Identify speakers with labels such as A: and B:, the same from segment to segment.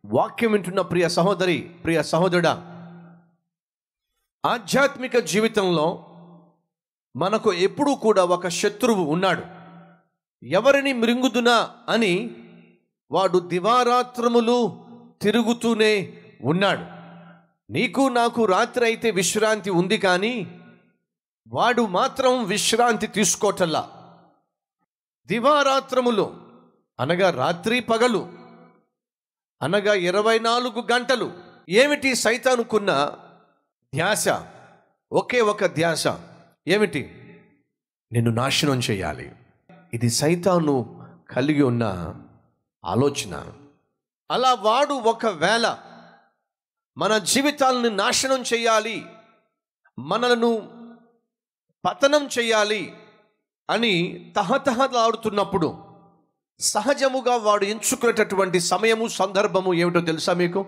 A: వాక్యం వింటున్న ప్రియ సహోదరి ప్రియ సహోదరుడా ఆధ్యాత్మిక జీవితంలో మనకు ఎప్పుడూ కూడా ఒక శత్రువు ఉన్నాడు ఎవరిని మృంగుదునా అని వాడు దివారాత్రములు తిరుగుతూనే ఉన్నాడు నీకు నాకు రాత్రి అయితే విశ్రాంతి ఉంది కానీ వాడు మాత్రం విశ్రాంతి తీసుకోవటల్లా దివారాత్రములు అనగా రాత్రి పగలు అనగా ఇరవై నాలుగు గంటలు ఏమిటి సైతానుకున్న ధ్యాస ఒకే ఒక ధ్యాస ఏమిటి నిన్ను నాశనం చేయాలి ఇది సైతాను కలిగి ఉన్న ఆలోచన అలా వాడు ఒకవేళ మన జీవితాలను నాశనం చేయాలి మనలను పతనం చేయాలి అని తహతహలాడుతున్నప్పుడు సహజముగా వాడు ఎంచుకునేటటువంటి సమయము సందర్భము ఏమిటో తెలుసా మీకు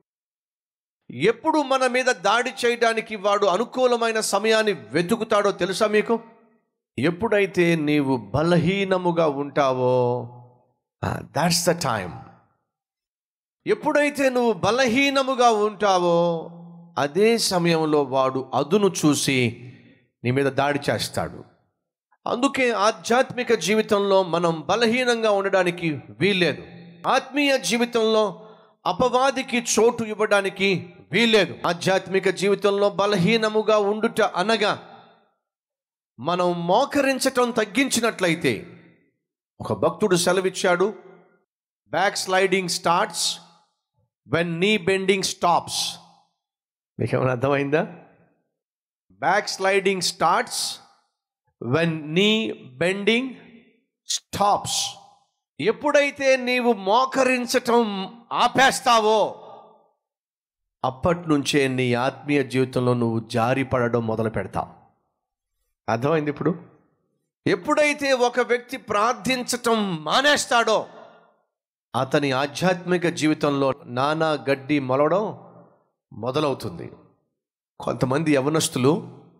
A: ఎప్పుడు మన మీద దాడి చేయడానికి వాడు అనుకూలమైన సమయాన్ని వెతుకుతాడో తెలుసా మీకు ఎప్పుడైతే నీవు బలహీనముగా ఉంటావో దాట్స్ ద టైం ఎప్పుడైతే నువ్వు బలహీనముగా ఉంటావో అదే సమయంలో వాడు అదును చూసి నీ మీద దాడి చేస్తాడు అందుకే ఆధ్యాత్మిక జీవితంలో మనం బలహీనంగా ఉండడానికి వీల్లేదు ఆత్మీయ జీవితంలో అపవాదికి చోటు ఇవ్వడానికి వీల్లేదు ఆధ్యాత్మిక జీవితంలో బలహీనముగా ఉండుట అనగా మనం మోకరించటం తగ్గించినట్లయితే ఒక భక్తుడు సెలవిచ్చాడు back sliding starts when knee bending stops మీకేమైనా అర్థమైందా back sliding starts when knee bending stops ఎప్పుడైతే నీవు మోకరించటం ఆపేస్తావో అప్పటి నుంచే నీ ఆత్మీయ జీవితంలో నువ్వు జారి పడడం మొదలు పెడతావు అర్థమైంది ఇప్పుడు ఎప్పుడైతే ఒక వ్యక్తి ప్రార్థించటం మానేస్తాడో అతని ఆధ్యాత్మిక జీవితంలో నానా గడ్డి మొలవడం మొదలవుతుంది కొంతమంది యవనస్తులు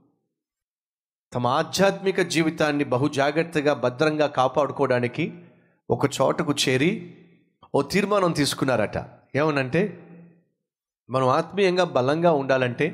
A: తమ ఆధ్యాత్మిక జీవితాన్ని బహు జాగ్రత్తగా భద్రంగా కాపాడుకోవడానికి ఒక చోటకు చేరి ఓ తీర్మానం తీసుకున్నారట ఏమనంటే మనం ఆత్మీయంగా బలంగా ఉండాలంటే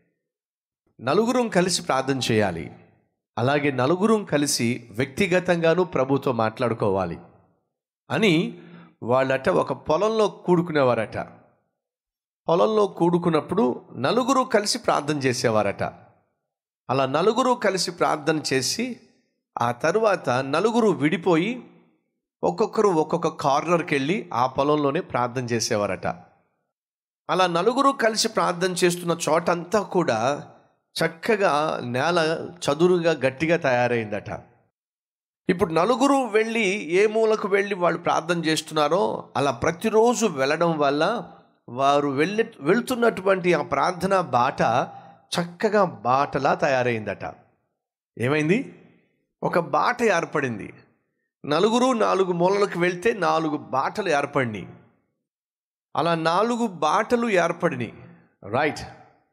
A: నలుగురం కలిసి ప్రార్థన చేయాలి అలాగే నలుగురం కలిసి వ్యక్తిగతంగాను ప్రభుతో మాట్లాడుకోవాలి అని వాళ్ళట ఒక పొలంలో కూడుకునేవారట పొలంలో కూడుకున్నప్పుడు నలుగురు కలిసి ప్రార్థన చేసేవారట అలా నలుగురు కలిసి ప్రార్థన చేసి ఆ తరువాత నలుగురు విడిపోయి ఒక్కొక్కరు ఒక్కొక్క కార్నర్కి వెళ్ళి ఆ పొలంలోనే ప్రార్థన చేసేవారట అలా నలుగురు కలిసి ప్రార్థన చేస్తున్న చోటంతా కూడా చక్కగా నేల చదురుగా గట్టిగా తయారైందట ఇప్పుడు నలుగురు వెళ్ళి ఏ మూలకు వెళ్ళి వాళ్ళు ప్రార్థన చేస్తున్నారో అలా ప్రతిరోజు వెళ్ళడం వల్ల వారు వెళ్ళి వెళ్తున్నటువంటి ఆ ప్రార్థన బాట చక్కగా బాటలా తయారైందట ఏమైంది ఒక బాట ఏర్పడింది నలుగురు నాలుగు మూలలకు వెళ్తే నాలుగు బాటలు ఏర్పడినాయి అలా నాలుగు బాటలు ఏర్పడినాయి రైట్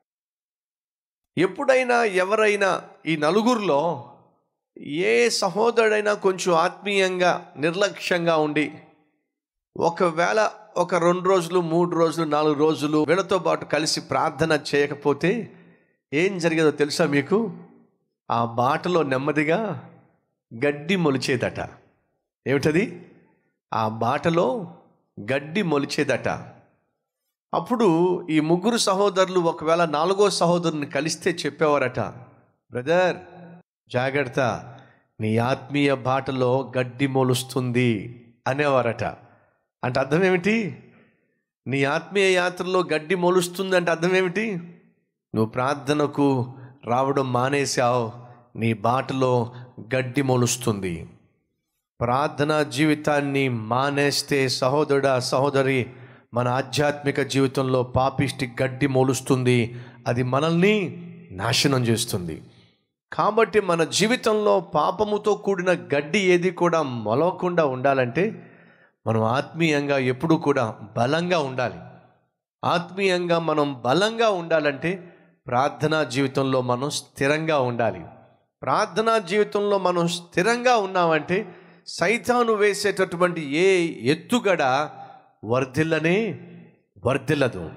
A: ఎప్పుడైనా ఎవరైనా ఈ నలుగురిలో ఏ సహోదరుడైనా కొంచెం ఆత్మీయంగా నిర్లక్ష్యంగా ఉండి ఒకవేళ ఒక రెండు రోజులు మూడు రోజులు నాలుగు రోజులు వీళ్ళతో పాటు కలిసి ప్రార్థన చేయకపోతే ఏం జరిగేదో తెలుసా మీకు ఆ బాటలో నెమ్మదిగా గడ్డి మొలిచేదట ఏమిటది ఆ బాటలో గడ్డి మొలిచేదట అప్పుడు ఈ ముగ్గురు సహోదరులు ఒకవేళ నాలుగో సహోదరుని కలిస్తే చెప్పేవారట బ్రదర్ జాగ్రత్త నీ ఆత్మీయ బాటలో గడ్డి మొలుస్తుంది అనేవారట అంటే అర్థం ఏమిటి నీ ఆత్మీయ యాత్రలో గడ్డి మొలుస్తుంది అంటే అర్థం ఏమిటి నువ్వు ప్రార్థనకు రావడం మానేశావు నీ బాటలో గడ్డి మొలుస్తుంది ప్రార్థనా జీవితాన్ని మానేస్తే సహోదరుడా సహోదరి మన ఆధ్యాత్మిక జీవితంలో పాపిష్టి గడ్డి మొలుస్తుంది అది మనల్ని నాశనం చేస్తుంది కాబట్టి మన జీవితంలో పాపముతో కూడిన గడ్డి ఏది కూడా మొలవకుండా ఉండాలంటే మనం ఆత్మీయంగా ఎప్పుడూ కూడా బలంగా ఉండాలి ఆత్మీయంగా మనం బలంగా ఉండాలంటే ప్రార్థనా జీవితంలో మనం స్థిరంగా ఉండాలి ప్రార్థనా జీవితంలో మనం స్థిరంగా ఉన్నామంటే సైతాను వేసేటటువంటి ఏ ఎత్తుగడ వర్ధిల్లనే వర్ధిల్లదు